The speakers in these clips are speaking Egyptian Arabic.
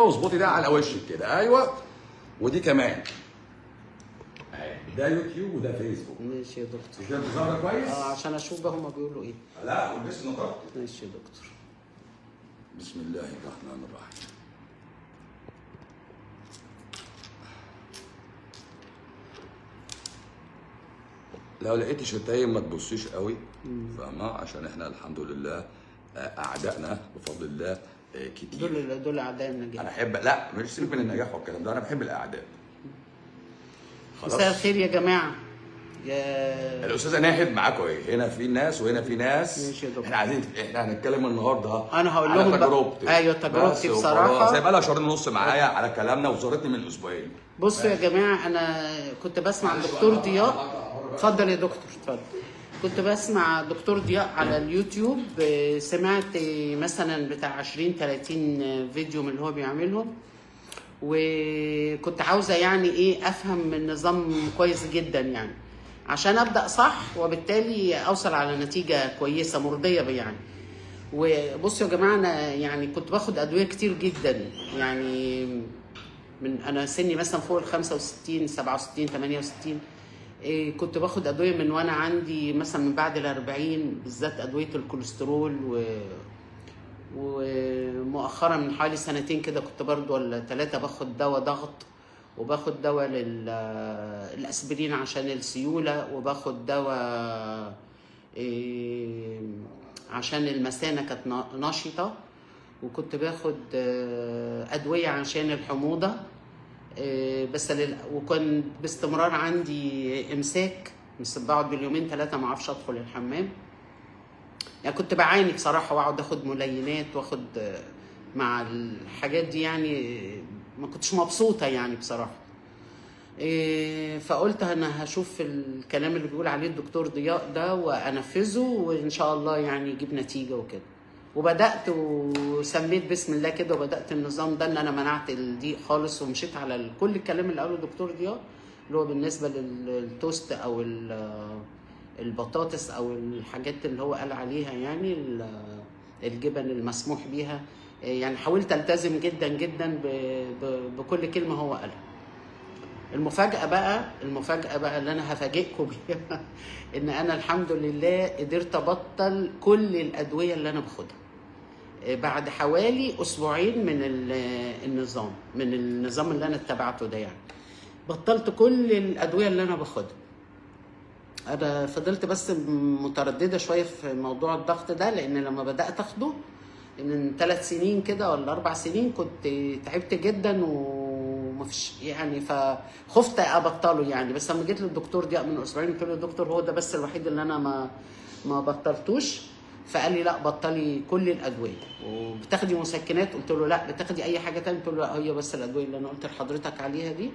واظبطي ده على وشك كده ايوه ودي كمان اهي ده يوتيوب وده فيسبوك ماشي يا دكتور مش ده ظاهره كويس؟ اه عشان اشوف بقى هما بيقولوا ايه لا والبس نقاط ماشي يا دكتور بسم الله الرحمن الرحيم لو لقيت شتايم ما تبصيش قوي فاهمة عشان احنا الحمد لله آه، اعدائنا بفضل الله آه، كتير دول دول اعداء النجاح انا احب لا مش سيبك من النجاح والكلام ده انا بحب الاعداء مساء الخير يا جماعه يا الاستاذه ناهد معاكم ايه هنا في ناس وهنا في ناس ماشي يا دكتور. احنا عايزين احنا هنتكلم النهارده أنا هقول على لهم بقى- تجربتي أيوة، تجربتي بس بصراحة. وخلاص. زي بقى لها شهرين ونص معايا على كلامنا وزارتني من اسبوعين بصوا يا جماعه انا كنت بسمع الدكتور ضياء اتفضل يا دكتور اتفضل كنت بسمع دكتور ضياء على اليوتيوب آه، سمعت آه، مثلا بتاع 20 30 فيديو من اللي هو بيعملهم وكنت عاوزه يعني ايه افهم النظام كويس جدا يعني عشان ابدا صح وبالتالي اوصل على نتيجه كويسه مرضيه يعني وبصوا يا جماعه انا يعني كنت باخد ادويه كتير جدا يعني من انا سني مثلا فوق ال 65 67 68 إيه كنت باخد ادويه من وانا عندي مثلا من بعد ال 40 بالذات ادويه الكوليسترول و ومؤخرا من حوالي سنتين كده كنت برضو ولا ثلاثة باخد دواء ضغط وباخد دواء للأسبرين عشان السيولة وباخد دواء إيه، عشان المثانة كانت نا- نشطة وكنت باخد آه، أدوية عشان الحموضة آه، بس لل... وكان باستمرار عندي إمساك بس بقعد باليومين ثلاثة ما أعرفش أدخل الحمام يعني كنت بعاني بصراحة وأقعد آخد ملينات وآخد آه، مع الحاجات دي يعني آه، ما كنتش مبسوطة يعني بصراحة إيه، فقلت انا هشوف الكلام اللي بيقول عليه الدكتور ضياء ده وانفذه وان شاء الله يعني يجيب نتيجه وكده وبدات وسميت بسم الله كده وبدات النظام ده ان انا منعت الضيق خالص ومشيت على ال- كل الكلام اللي قاله الدكتور ضياء اللي هو بالنسبه لل- للتوست او ال- البطاطس او الحاجات اللي هو قال عليها يعني ال- الجبن المسموح بيها إيه، يعني حاولت التزم جدا جدا ب- ب- بكل كلمه هو قالها المفاجأة بقى المفاجأة بقى اللي أنا هفاجئكم بيها إن أنا الحمد لله قدرت أبطل كل الأدوية اللي أنا باخدها آه، بعد حوالي أسبوعين من ال- النظام من النظام اللي أنا اتبعته ده يعني بطلت كل الأدوية اللي أنا باخدها أنا فضلت بس مترددة شوية في موضوع الضغط ده لأن لما بدأت أخده من ثلاث سنين كده ولا أربع سنين كنت تعبت جدا ومفيش يعني فخفت أبطله يعني بس لما جيت للدكتور دي من أسبوعين قلت له يا دكتور هو ده بس الوحيد اللي أنا ما ما بطلتوش فقال لي لا بطلي كل الادويه وبتاخدي مسكنات قلت له لا بتاخدي اي حاجه تانية قلت له لا هي بس الادويه اللي انا قلت لحضرتك عليها دي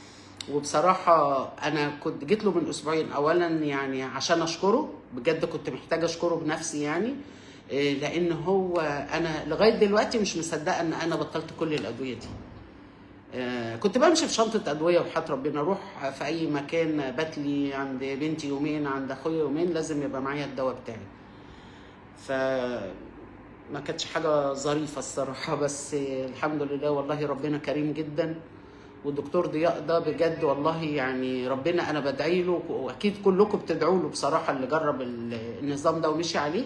وبصراحة أنا كنت جيت له من أسبوعين أولا يعني عشان أشكره بجد كنت محتاجة أشكره بنفسي يعني إيه، لأن هو أنا لغاية دلوقتي مش مصدقة إن أنا بطلت كل الأدوية دي آه، كنت بمشي في شنطة أدوية وحياة ربنا أروح في أي مكان بات لي عند بنتي يومين عند أخويا يومين لازم يبقى معايا الدواء بتاعي ف ما كانتش حاجة ظريفة الصراحة بس الحمد لله والله ربنا كريم جدا والدكتور ضياء ده بجد والله يعني ربنا انا بدعي له واكيد كلكم بتدعوا له بصراحه اللي جرب ال- النظام ده ومشي عليه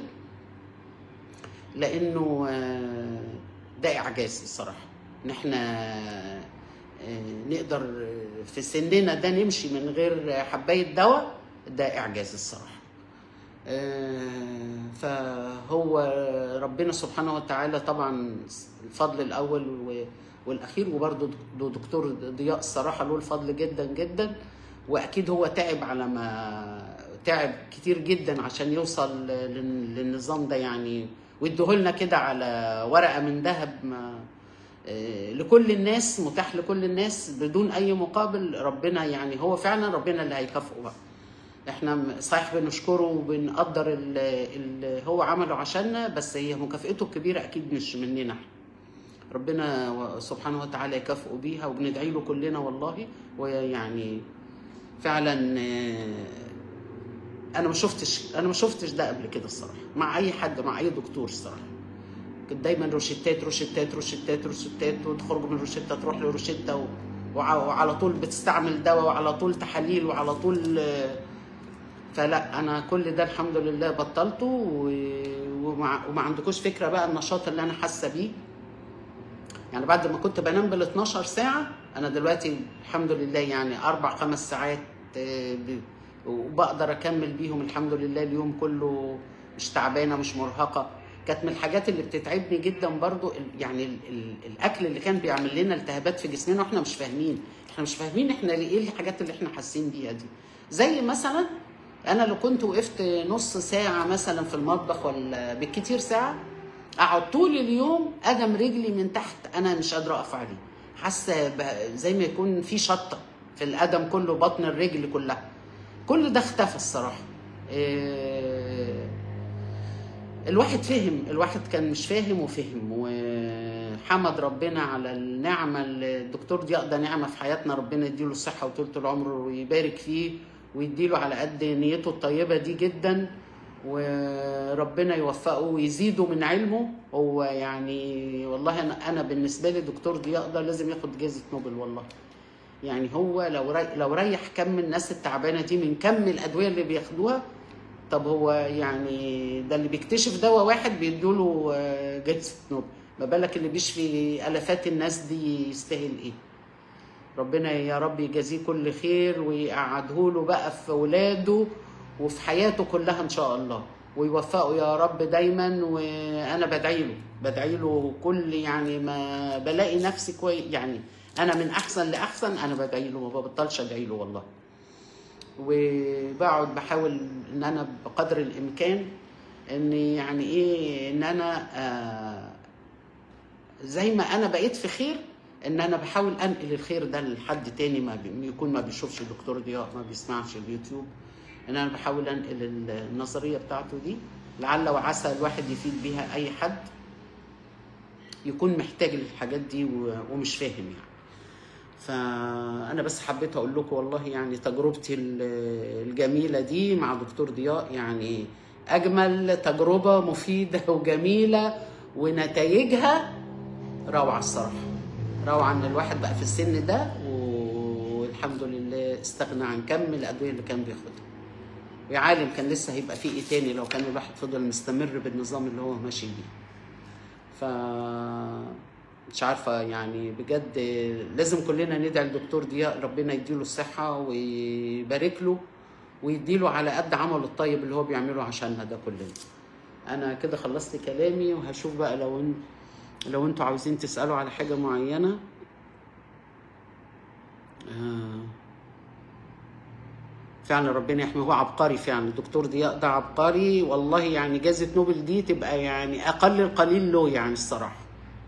لانه آه، ده اعجاز الصراحه ان احنا آه، نقدر في سننا ده نمشي من غير حبايه دواء ده اعجاز الصراحه آه، فهو ربنا سبحانه وتعالى طبعا الفضل الاول و- والاخير وبرضه دكتور ضياء الصراحه له الفضل جدا جدا واكيد هو تعب على ما تعب كتير جدا عشان يوصل لل- للنظام ده يعني ويديهولنا كده على ورقه من ذهب ما آه، لكل الناس متاح لكل الناس بدون اي مقابل ربنا يعني هو فعلا ربنا اللي هيكافئه بقى احنا م- صحيح بنشكره وبنقدر اللي هو عمله عشاننا بس هي مكافئته الكبيره اكيد مش مننا احنا ربنا و- سبحانه وتعالى يكافئه بيها وبندعي له كلنا والله ويعني فعلا آه، انا ما شفتش انا ما شفتش ده قبل كده الصراحه مع اي حد مع اي دكتور الصراحه كنت دايما روشتات روشتات روشتات روشتات وتخرج من روشته تروح لروشته و... وع- وعلى طول بتستعمل دواء وعلى طول تحاليل وعلى طول آه، فلا انا كل ده الحمد لله بطلته و... وما... وما عندكوش فكره بقى النشاط اللي انا حاسه بيه يعني بعد ما كنت بنام بال 12 ساعه انا دلوقتي الحمد لله يعني اربع خمس ساعات آه، ب... وبقدر اكمل بيهم الحمد لله اليوم كله مش تعبانه مش مرهقه كانت من الحاجات اللي بتتعبني جدا برضو ال- يعني ال... ال... الاكل اللي كان بيعمل لنا التهابات في جسمنا واحنا مش فاهمين احنا مش فاهمين احنا ايه الحاجات اللي احنا حاسين بيها دي زي مثلا انا لو كنت وقفت نص ساعه مثلا في المطبخ ولا بالكتير ساعه اقعد طول اليوم ادم رجلي من تحت انا مش قادره اقف عليه حاسه ب- زي ما يكون في شطه في القدم كله بطن الرجل كلها كل ده اختفى الصراحه إيه، الواحد فهم الواحد كان مش فاهم وفهم وحمد ربنا على النعمة اللي الدكتور ضياء ده نعمة في حياتنا ربنا يديله الصحة وطولة العمر ويبارك فيه ويديله على قد نيته الطيبة دي جدا وربنا يوفقه ويزيده من علمه هو يعني والله انا انا بالنسبه لي دكتور ضياء ده لازم ياخد جائزه نوبل والله يعني هو لو ري... لو ريح كم من الناس التعبانه دي من كم الادويه اللي بياخدوها طب هو يعني ده اللي بيكتشف دواء واحد بيدوله آه، جائزه نوبل ما بالك اللي بيشفي الافات الناس دي يستاهل ايه ربنا يا رب يجازيه كل خير ويقعده له بقى في ولاده وفي حياته كلها ان شاء الله ويوفقه يا رب دايما وانا بدعي له بدعي له كل يعني ما بلاقي نفسي كويس يعني انا من احسن لاحسن انا بدعي له ما ببطلش ادعي له والله وبقعد بحاول ان انا بقدر الامكان ان يعني ايه ان انا آه زي ما انا بقيت في خير ان انا بحاول انقل الخير ده لحد تاني ما بي- يكون ما بيشوفش دكتور ضياء ما بيسمعش اليوتيوب ان انا بحاول انقل ال- النظريه بتاعته دي لعل وعسى الواحد يفيد بيها اي حد يكون محتاج للحاجات دي و- ومش فاهم يعني فانا بس حبيت اقول لكم والله يعني تجربتي ال- الجميله دي مع دكتور ضياء يعني اجمل تجربه مفيده وجميله ونتائجها روعه الصراحه روعه ان الواحد بقى في السن ده والحمد لله استغنى عن كم الادويه اللي كان بياخدها ويا عالم كان لسه هيبقى فيه ايه تاني لو كان الواحد فضل مستمر بالنظام اللي هو ماشي بيه ف مش عارفه يعني بجد لازم كلنا ندعي للدكتور ضياء ربنا يديله الصحه ويبارك له ويديله على قد عمله الطيب اللي هو بيعمله عشاننا ده كلنا انا كده خلصت كلامي وهشوف بقى لو ان لو انتوا عاوزين تسالوا على حاجه معينه آه. فعلا ربنا يحميه هو عبقري فعلا الدكتور ضياء ده عبقري والله يعني جائزة نوبل دي تبقى يعني أقل القليل له يعني الصراحة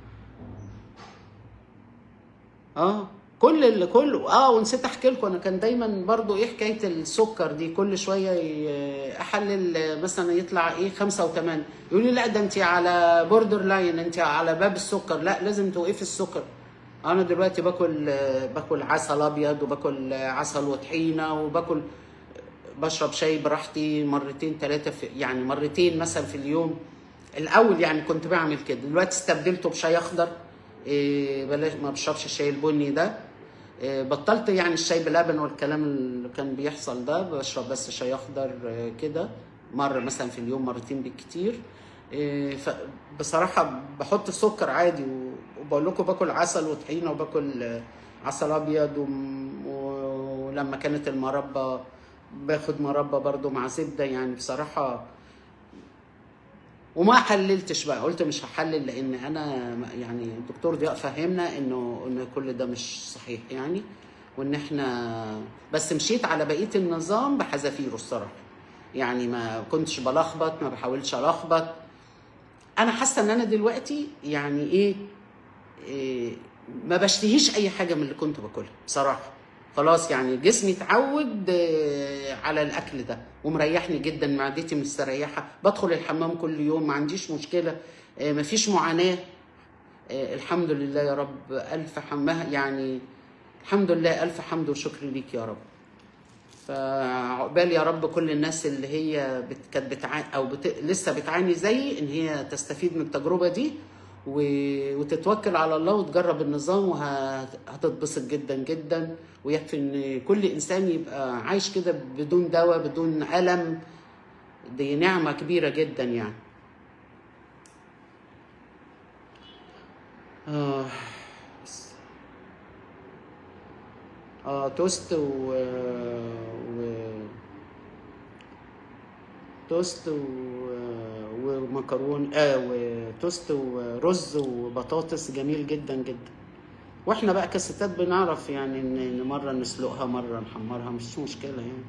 اه كل اللي كله اه ونسيت احكي لكم انا كان دايما برضو ايه حكايه السكر دي كل شويه ي- احلل مثلا يطلع ايه خمسة وثمان يقول لي لا ده انت على بوردر لاين انت على باب السكر لا لازم توقفي السكر انا دلوقتي باكل باكل عسل ابيض وباكل عسل وطحينه وباكل بشرب شاي براحتي مرتين ثلاثه في يعني مرتين مثلا في اليوم الاول يعني كنت بعمل كده دلوقتي استبدلته بشاي اخضر إيه بلاش ما بشربش الشاي البني ده إيه بطلت يعني الشاي بلبن والكلام اللي كان بيحصل ده بشرب بس شاي اخضر إيه كده مره مثلا في اليوم مرتين بالكتير إيه بصراحه بحط السكر عادي وبقول لكم باكل عسل وطحينه وباكل آه، عسل ابيض وم- ولما كانت المربى باخد مربى برضو مع زبده يعني بصراحه وما حللتش بقى قلت مش هحلل لان انا يعني الدكتور ضياء فهمنا انه ان كل ده مش صحيح يعني وان احنا بس مشيت على بقيه النظام بحذافيره الصراحه يعني ما كنتش بلخبط ما بحاولش الخبط انا حاسه ان انا دلوقتي يعني ايه, إيه ما بشتهيش اي حاجه من اللي كنت باكلها بصراحه خلاص يعني جسمي اتعود آه، على الاكل ده ومريحني جدا معدتي مستريحه بدخل الحمام كل يوم ما عنديش مشكله آه، مفيش معاناه آه، الحمد لله يا رب الف حمها يعني الحمد لله الف حمد وشكر ليك يا رب فعقبال يا رب كل الناس اللي هي بت... كانت بتعاني او بت... لسه بتعاني زيي ان هي تستفيد من التجربه دي و... وتتوكل على الله وتجرب النظام وهتتبسط جدا جدا ويكفي ان كل انسان يبقى عايش كده بدون دواء بدون الم دي نعمه كبيره جدا يعني آه. اه توست و... و... توست و... ومكرون اه وتوست ورز وبطاطس جميل جدا جدا واحنا بقى كستات بنعرف يعني ان إن مره نسلقها مره نحمرها مش مشكله يعني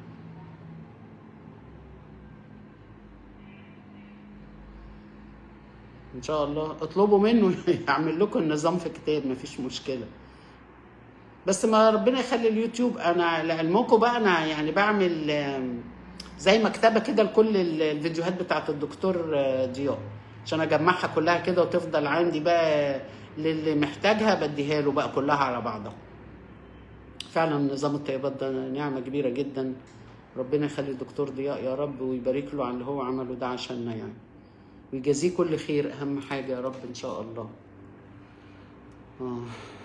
ان شاء الله اطلبوا منه يعمل لكم النظام في كتاب مفيش مشكله بس ما ربنا يخلي اليوتيوب انا لعلمكم بقى انا يعني بعمل آم، زي مكتبه كده لكل ال- الفيديوهات بتاعت الدكتور آه، ضياء عشان اجمعها كلها كده وتفضل عندي بقى للي محتاجها بديها له بقى كلها على بعضها فعلا نظام الطيبات ده نعمه كبيره جدا ربنا يخلي الدكتور ضياء يا رب ويبارك له على اللي هو عمله ده عشاننا يعني ويجازيه كل خير اهم حاجه يا رب ان شاء الله آه.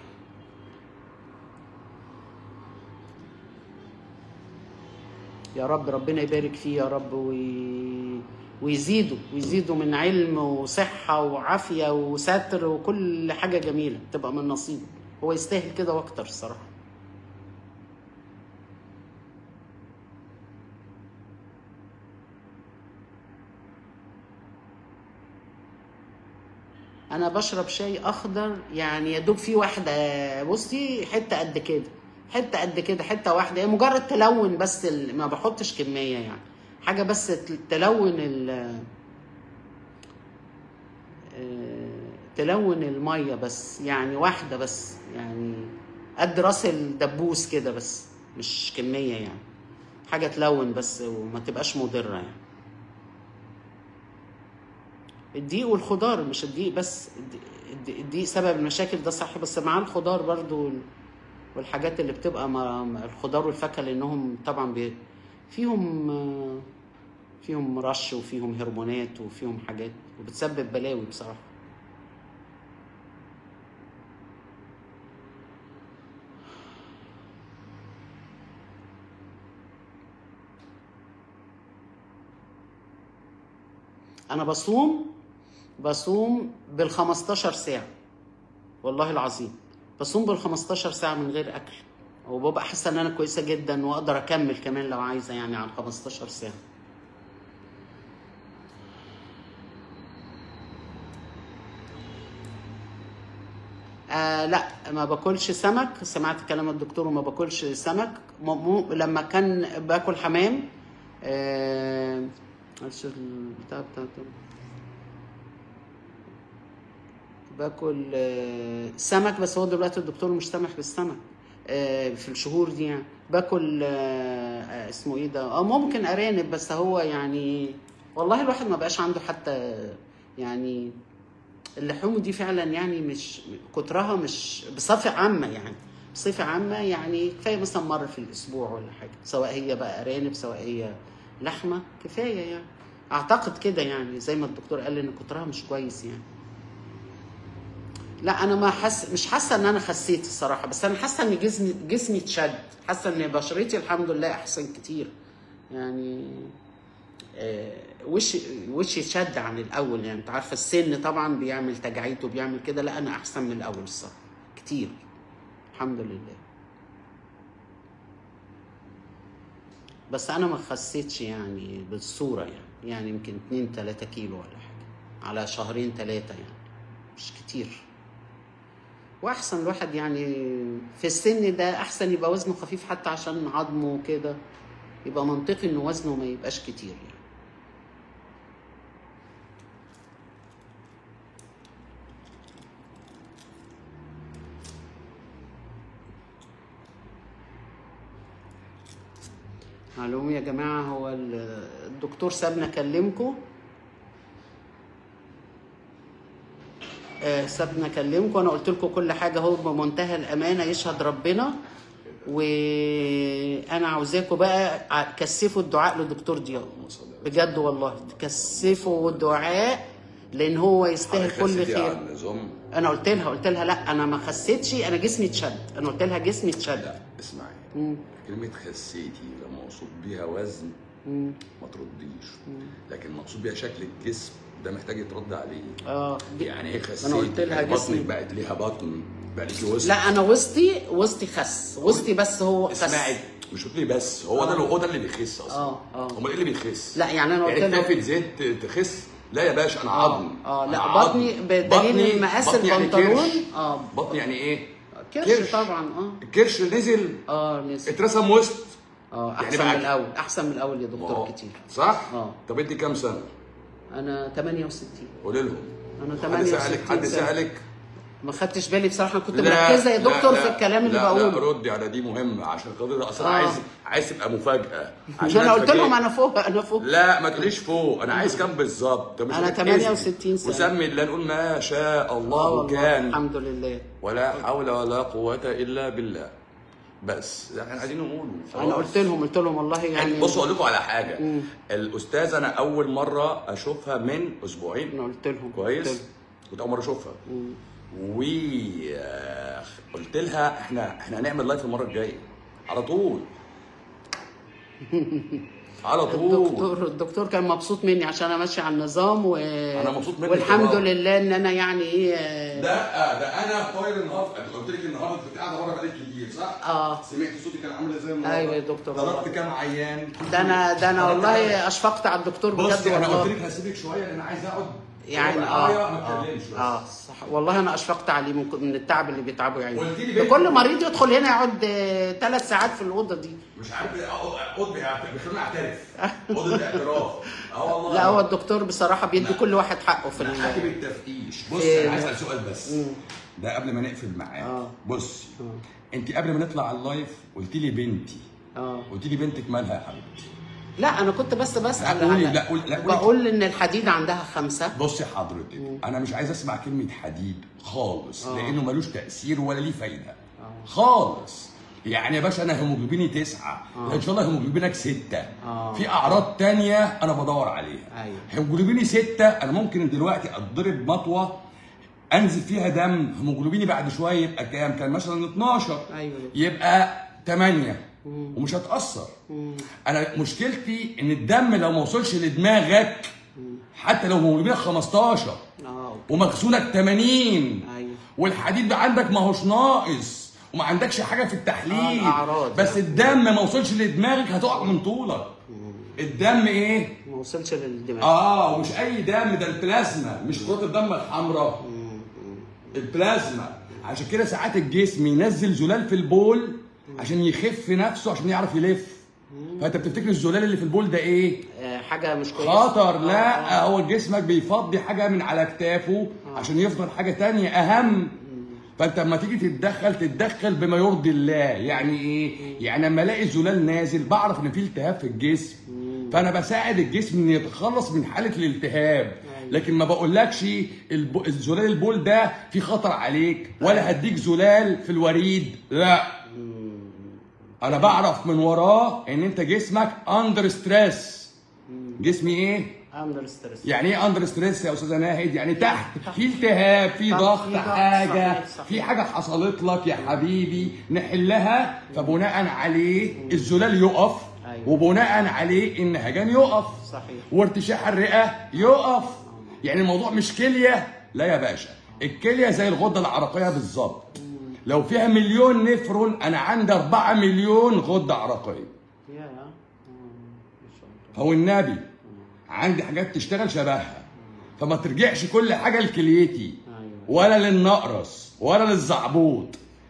يا رب ربنا يبارك فيه يا رب وي... ويزيده ويزيده من علم وصحة وعافية وستر وكل حاجة جميلة تبقى من نصيبه هو يستاهل كده واكتر الصراحة انا بشرب شاي اخضر يعني يا دوب في واحده بصي حته قد كده حته قد كده حته واحده هي مجرد تلون بس ال... ما بحطش كميه يعني حاجه بس ت- تلون ال آه، تلون الميه بس يعني واحده بس يعني قد راس الدبوس كده بس مش كميه يعني حاجه تلون بس وما تبقاش مضره يعني الدقيق والخضار مش الدقيق بس الد- الد- الدقيق سبب المشاكل ده صح بس مع الخضار برضو وال- والحاجات اللي بتبقى مع مع الخضار والفاكهه لانهم طبعا بي فيهم آه، فيهم رش وفيهم هرمونات وفيهم حاجات وبتسبب بلاوي بصراحه انا بصوم بصوم بال 15 ساعه والله العظيم بصوم بال 15 ساعه من غير اكل وببقى حاسه ان انا كويسه جدا واقدر اكمل كمان لو عايزه يعني على 15 ساعه آه لا ما باكلش سمك سمعت كلام الدكتور وما باكلش سمك م- م- لما كان باكل حمام آه معلش البتاع بتاع باكل آه، سمك بس هو دلوقتي الدكتور مش سامح بالسمك آه، في الشهور دي يعني باكل آه، آه، اسمه ايه ده اه ممكن ارانب بس هو يعني والله الواحد ما بقاش عنده حتى يعني اللحوم دي فعلا يعني مش كترها مش بصفة عامة يعني بصفة عامة يعني كفاية مثلا مرة في الأسبوع ولا حاجة سواء هي بقى أرانب سواء هي لحمة كفاية يعني أعتقد كده يعني زي ما الدكتور قال إن كترها مش كويس يعني لا انا ما حس مش حاسه ان انا خسيت الصراحه بس انا حاسه ان جسمي جسمي اتشد حاسه ان بشرتي الحمد لله احسن كتير يعني آه، وشي وشي اتشد عن الاول يعني انت عارفه السن طبعا بيعمل تجاعيد وبيعمل كده لا انا احسن من الاول الصراحه كتير الحمد لله بس انا ما خسيتش يعني بالصوره يعني يعني يمكن 2 3 كيلو ولا حاجه على شهرين ثلاثه يعني مش كتير واحسن الواحد يعني في السن ده احسن يبقى وزنه خفيف حتى عشان عظمه وكده يبقى منطقي ان وزنه ما يبقاش كتير يعني معلوم يا جماعة هو ال- الدكتور سابنا اكلمكم آه، سابنا اكلمكم انا قلت لكم كل حاجه اهو بمنتهى الامانه يشهد ربنا وانا عاوزاكم بقى ع- كثفوا الدعاء لدكتور ضياء اللهم صل على بجد والله كثفوا الدعاء لان هو يستاهل حضرتك كل خسيتي خير على النظام انا قلت لها قلت لها لا انا ما خسيتش انا جسمي اتشد انا قلت لها جسمي اتشد لا اسمعي كلمة خسيتي لما مقصود بيها وزن ما ترديش لكن مقصود بيها شكل الجسم ده محتاج يترد عليه اه يعني ايه خسيتي؟ انا قلت لها يعني جسمي بطنك بقت ليها بطن بقى ليكي وسط لا انا وسطي وسطي خس وسطي بس هو خس اسمعي مش قلت لي بس هو ده اللي هو ده اللي بيخس اصلا اه اه امال ايه اللي بيخس؟ لا يعني انا قلت يعني لها تاكل زيت تخس لا يا باشا انا عظم اه لا أنا عظم. بطني بدليل بطني- مقاس بطني يعني البنطلون كرش. اه بطني يعني ايه؟ كرش طبعا اه الكرش نزل اه نسي اترسم وسط اه يعني احسن بقى- من الاول احسن من الاول يا دكتور آه. كتير صح؟ اه. طب انت كام سنه؟ انا 68 قولي لهم انا حد 68 سالك حد سنة. سالك ما خدتش بالي بصراحه كنت لا، مركزه يا لا، دكتور لا، في الكلام اللي لا بقوله لا ردي على دي مهمه عشان خاطر اصلا آه. عايز عايز تبقى مفاجاه عشان انا قلت أتفاجئ. لهم انا فوق انا فوق لا ما تقوليش فوق انا عايز كام بالظبط طب مش أنا هتتأذي. 68 سنة. وسمي الله نقول ما شاء اه الله والله كان الحمد لله ولا حول ولا قوه الا بالله بس ده احنا عايزين نقوله انا خلاص. قلت لهم قلت لهم والله يعني يعني بصوا اقول لكم على حاجه الاستاذه انا اول مره اشوفها من اسبوعين انا قلت لهم كويس قلت لهم. كنت اول مره اشوفها وقلت لها احنا احنا هنعمل لايف المره الجايه على طول على طول الدكتور الدكتور كان مبسوط مني عشان انا ماشيه على النظام و... أنا مبسوط منك والحمد طبعا. لله ان انا يعني ايه ده ده انا طاير النهارده قلت لك النهارده كنت قاعده بره بقالك كتير صح؟ اه سمعت صوتي كان عامل ازاي النهارده؟ أيوة يا دكتور ضربت والله. كام عيان ده انا ده انا ضربت والله كام- اشفقت على الدكتور بجد بصي انا قلت والله لك هسيبك شويه لان عايز اقعد يعني ربع اه آية ما اه, اتكلمش بس. آه صح والله انا اشفقت عليه من, من التعب اللي بيتعبه يعني قلت لي ده بنت- كل مريض يدخل هنا يقعد ثلاث ساعات في الاوضه دي مش عارف اوض بيخلوني اعترف اوضه اعتراف اه والله لا هو الدكتور بصراحه بيدي كل واحد حقه في ال- حاكم التفتيش بص في- انا عايز اسال سؤال بس ده قبل ما نقفل معاك آه. بصي انت قبل ما نطلع على اللايف قلت لي بنتي اه قلت لي بنتك مالها يا حبيبتي لا انا كنت بس بسال لا، قولي- على- لا، قولي- لا، قولي. بقول ان الحديد عندها خمسه بصي حضرتك انا مش عايز اسمع كلمه حديد خالص لانه ملوش تاثير ولا ليه فايده خالص يعني يا باشا انا هيموجلوبيني تسعه ان شاء الله هيموجلوبينك سته آه. في اعراض تانية انا بدور عليها أيوة. هيموجلوبيني سته انا ممكن دلوقتي اتضرب مطوه انزل فيها دم هيموجلوبيني بعد شويه يبقى كام كان مثلا 12 أيوة. يبقى 8 ومش هتاثر انا مشكلتي ان الدم لو ما وصلش لدماغك حتى لو هيموجلوبينك 15 اه ومخزونك 80 ايوه والحديد ده عندك ما هوش ناقص وما عندكش حاجه في التحليل آه، الأعراض. بس الدم ما وصلش لدماغك هتقع من طولك الدم ايه ما وصلش للدماغ اه ومش اي دم ده البلازما مش كرات الدم الحمراء البلازما عشان كده ساعات الجسم ينزل زلال في البول عشان يخف نفسه عشان يعرف يلف فانت بتفتكر الزلال اللي في البول ده ايه آه حاجه مش كويسه خطر آه، لا آه. هو جسمك بيفضي حاجه من على كتافه عشان يفضل حاجه تانية اهم فانت لما تيجي تتدخل تتدخل بما يرضي الله يعني ايه يعني لما الاقي زلال نازل بعرف ان في التهاب في الجسم فانا بساعد الجسم ان يتخلص من حاله الالتهاب لكن ما بقولكش الب- الزلال البول ده في خطر عليك ولا هديك زلال في الوريد لا انا بعرف من وراه ان انت جسمك اندر ستريس جسمي ايه اندر ستريس يعني ايه اندر ستريس يا استاذه ناهد يعني تحت في التهاب في تحت، ضغط في ضغط، حاجه صحيح، صحيح. في حاجه حصلت لك يا حبيبي نحلها فبناء عليه الزلال يقف أيوة. وبناء عليه النهجان يقف صحيح وارتشاح الرئه يقف يعني الموضوع مش كليه لا يا باشا الكليه زي الغده العرقيه بالظبط لو فيها مليون نفرون انا عندي 4 مليون غده عرقيه يا مم، ما شاء الله هو النبي عندي حاجات تشتغل شبهها فما ترجعش كل حاجه لكليتي ايوه ولا للنقرس ولا للزعبوط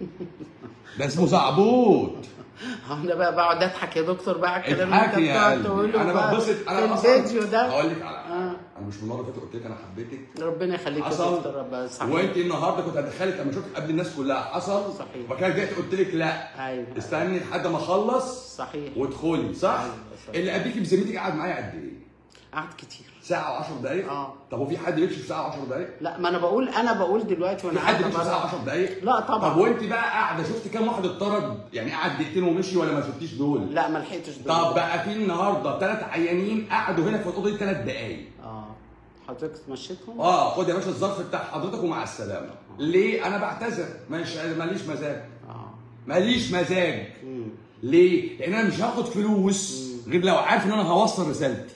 ده اسمه زعبوط انا بقى بقعد اضحك يا دكتور بقى على الكلام اللي انت اضحكي يا بتقعد قلبي تقوله انا بقى بتبسط انا في الفيديو ده هقول لك على حاجه آه. انا مش من مره فاتت قلت لك انا حبيتك ربنا يخليك يا حصل دكتور ربنا صحيح وانت النهارده كنت هدخلك لما شفتك قبل الناس كلها حصل صحيح. وبعد كده رجعت قلت لك لا ايوه استني لحد ما اخلص صحيح وادخلي صح؟ أيوة، صحيح. اللي قبليكي بذمتك قاعد معايا قد ايه؟ قعد كتير ساعه و10 دقائق آه. طب هو في حد بيكشف ساعه و10 دقائق لا ما انا بقول انا بقول دلوقتي في وانا حد قاعده بيكشف بره ساعه 10 دقائق لا طبعا طب وانت بقى قاعده شفت كام واحد اتطرد يعني قعد دقيقتين ومشي ولا ما شفتيش دول لا ما لحقتش دول. طب بقى في النهارده ثلاث عيانين قعدوا هنا في الاوضه دي ثلاث دقائق اه حضرتك مشيتهم؟ اه خد يا باشا الظرف بتاع حضرتك ومع السلامه ليه انا بعتذر مش ماليش مزاج اه ماليش مزاج مم. ليه لان انا مش هاخد فلوس غير لو عارف ان انا هوصل رسالتي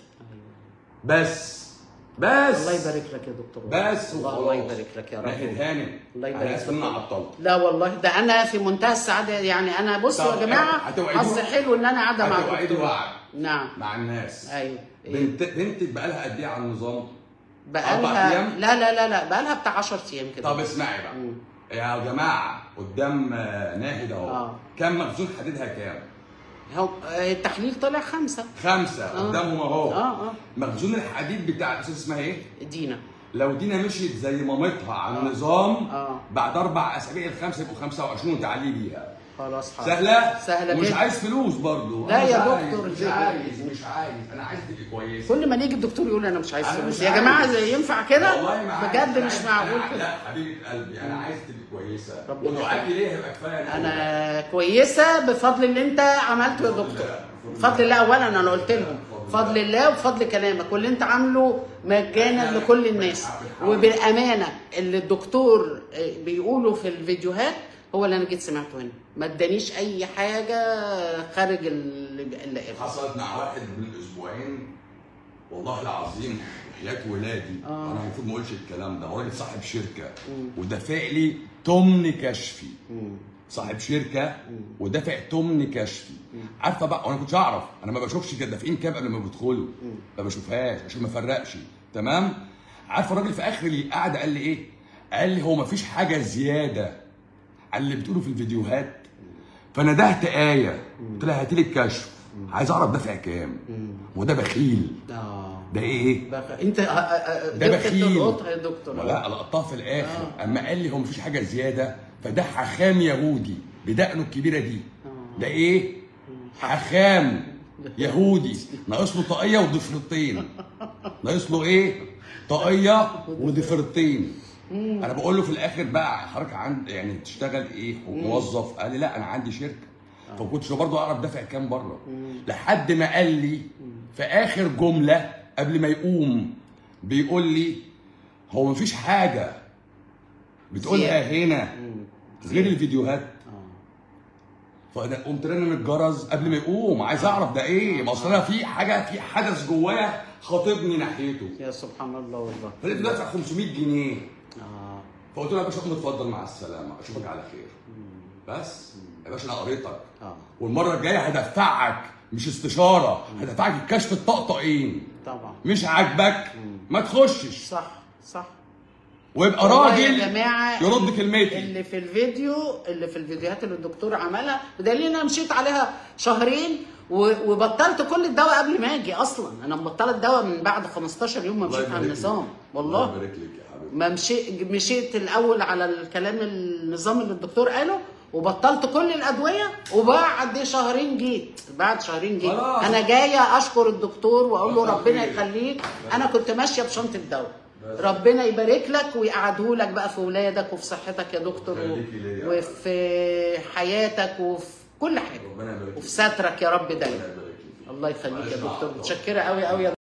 بس بس الله يبارك لك يا دكتور بس الله, الله يبارك لك يا ناحيه رب هانم الله يبارك انا اسف ان لك. انا عطلت لا والله ده انا في منتهى السعاده يعني انا بصوا طب يا جماعه هتوعدوها؟ حظ حلو ان انا قاعده مع هتوعدي الدكتور وعد نعم مع الناس ايوه إيه. بنت بنتك بقى لها قد ايه على النظام؟ بقى أربع لها أيام؟ لا لا لا لا بقى لها بتاع 10 ايام كده طب اسمعي بقى مم. يا جماعه قدام آه، ناهد اهو آه. كم مخزون حديدها كام؟ هو آه، التحليل طلع خمسه خمسه آه. قدامهم اهو اه اه مخزون الحديد بتاع الاستاذ اسمها ايه؟ دينا لو دينا مشيت زي مامتها على آه. النظام آه. بعد اربع اسابيع الخمسه يبقوا 25 وتعالي بيها خلاص حاضر سهله؟ سهلة مش جدا. عايز فلوس برضو لا أنا مش يا عايز، دكتور. مش عايز مش عايز انا عايز تبقي كويسه كل ما نيجي الدكتور يقول انا مش عايز أنا فلوس مش يا عايز. جماعه زي ينفع كده والله ما عايز. بجد أنا مش عايز- معقول أنا- كده لا حبيبه قلبي انا عايز تبقي كويسه ربنا ودعائي ليه هيبقى كفايه انا كويسه بفضل اللي انت عملته يا دكتور بفضل الله اولا انا قلت لهم بفضل الله وبفضل كلامك واللي انت عامله مجانا لكل الناس وبالامانه اللي الدكتور بيقوله في الفيديوهات هو اللي انا جيت سمعته هنا ما ادانيش اي حاجه خارج اللي اللي قاله. حصلت مع واحد من اسبوعين والله العظيم وحياة ولادي آه. انا المفروض ما اقولش الكلام ده هو راجل صاحب شركه ودافع لي تمن كشفي مم. صاحب شركه ودافع تمن كشفي عارفه بقى وانا كنتش اعرف انا ما بشوفش كده دافعين كام قبل ما بيدخلوا ما بشوفهاش عشان ما افرقش تمام عارفه الراجل في اخر القعده قال لي ايه قال لي هو ما فيش حاجه زياده على اللي بتقوله في الفيديوهات فندهت ايه قلت لها هاتي لي الكشف عايز اعرف دافع كام وده بخيل اه ده ايه بقى انت آه، آه، آه، ده جبت بخيل. تلقطها يا دكتور ولا لقطتها في الاخر اما قال لي هو مفيش حاجه زياده فده حخام يهودي بدقنه الكبيره دي ده ايه حخام يهودي ناقص له طاقيه وضفرتين ناقص له ايه طاقيه وضفرتين انا بقول له في الاخر بقى حضرتك عند يعني تشتغل ايه موظف قال لي لا انا عندي شركه فكنتش برضه اعرف دافع كام بره لحد ما قال لي في اخر جمله قبل ما يقوم بيقول لي هو مفيش حاجه بتقولها هنا غير الفيديوهات فانا قمت رنن الجرس قبل ما يقوم عايز اعرف ده ايه ما اصل انا في حاجه في حدث جوايا خاطبني ناحيته يا سبحان الله والله فلقيت دافع 500 جنيه اه فقلت له يا باشا قوم اتفضل مع السلامه اشوفك على خير بس يا باشا انا قريتك اه والمره الجايه هدفعك مش استشاره هدفعك الكشف الطقطقين طبعا مش عاجبك ما تخشش صح صح ويبقى والله راجل يا جماعه يرد كلمتي اللي في الفيديو اللي في الفيديوهات اللي الدكتور عملها بدليل ان انا مشيت عليها شهرين و- وبطلت كل الدواء قبل ما اجي اصلا انا مبطله الدواء من بعد 15 يوم ما الله مشيت على يبارك لك. النظام والله الله يبارك لك يا حبيبي ما مشي مشيت الاول على الكلام النظام اللي الدكتور قاله وبطلت كل الادويه وبعد شهرين جيت بعد شهرين جيت خلاص. انا جايه اشكر الدكتور واقول له بس ربنا خير. يخليك انا كنت ماشيه بشنطه دواء ربنا يبارك لك ويقعده لك بقى في ولادك وفي صحتك يا دكتور و- يخليكي ليا. وفي حياتك وفي كل حاجه ربنا يبارك وفي فيك سترك يا رب ربنا دايما يبارك فيك الله يخليك يا معلش دكتور بقى. متشكره قوي قوي يا